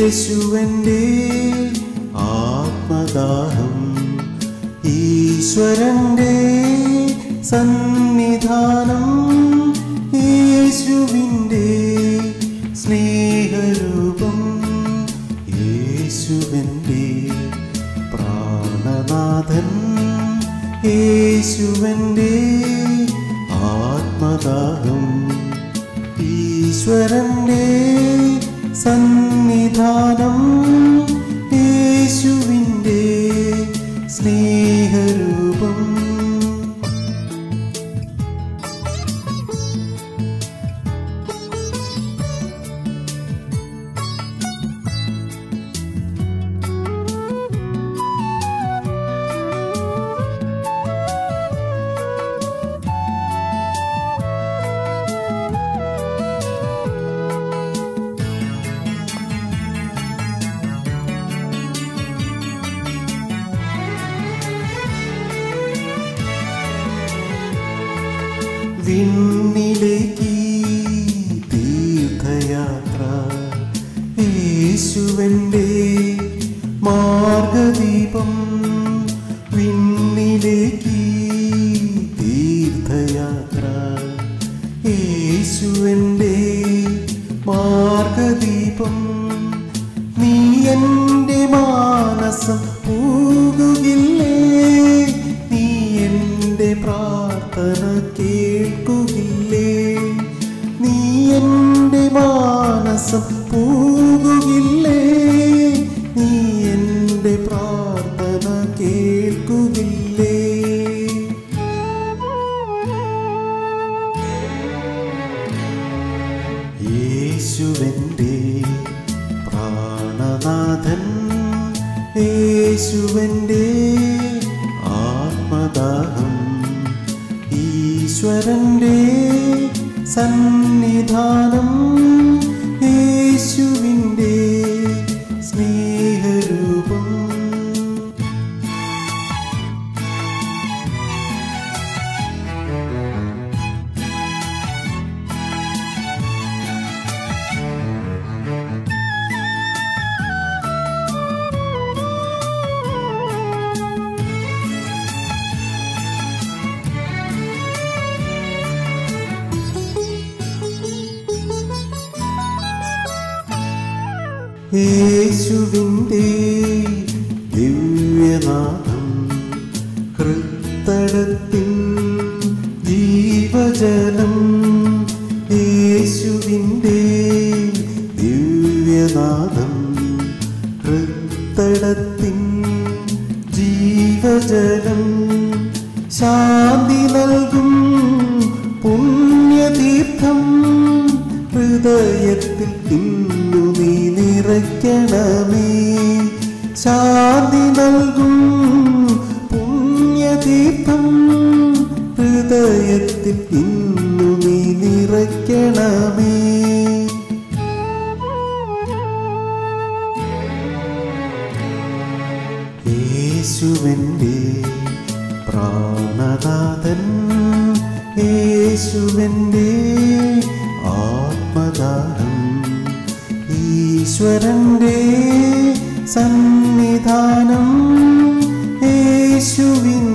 യേശുവൻ്റെ ആത്മദാഹം ഈശ്വരൻ്റെ സന്നിധാനം യേശുവിൻ്റെ സ്നേഹരൂപം യേശുവൻ്റെ പ്രാണനാഥൻ യേശുവൻ്റെ ആത്മദാഹം ഈശ്വരന്റെ സന്നിധാനം യേശുവിൻ്റെ സ്നേഹരൂപം വിണ്ണിലേക്ക് തീർത്ഥയാത്ര യേശുവൻ്റെ മാർഗദീപം വിണ്ണിലേക്ക് തീർത്ഥയാത്ര യേശുവൻ്റെ മാർഗദീപം നീ എൻ്റെ മാനസം പൂകുകില്ലേ നീ എൻ്റെ പ്രാർത്ഥന കേൾക്കുകില്ലേ നീ എൻ്റെ മാനസം പൂകുകില്ലേ നീ എൻ്റെ പ്രാർത്ഥന കേൾക്കുകില്ലേ യേശുവൻ്റെ പ്രാണനാഥൻ യേശുവൻ്റെ ആത്മദാഹം ഈശ്വരൻ്റെ സന്നിധാനം യേശുവിൻ്റെ സ്നേഹരൂപം യേശുവിൻ്റെ ദിവ്യനാഥം ഹൃത്തടത്തിൻ ജീവജലം യേശുവിൻ്റെ ദിവ്യനാഥം ഹൃത്തടത്തിൻ ജീവജലം ശാന്തി നൽകും പുണ്യതീർത്ഥം ഹൃദയത്തിൽ ഇന്നു നീ നിറയ്ക്കണമേ ശാന്തി നൽകും പുണ്യതീർത്ഥം ഹൃദയത്തിൽ ഇന്നു നീ നിറയ്ക്കണമേ യേശുവൻ്റെ പ്രാണനാഥൻ യേശുവൻ്റെ ആത്മദാനം ഈശ്വരൻ്റെ സന്നിധാനം യേശുവിൻ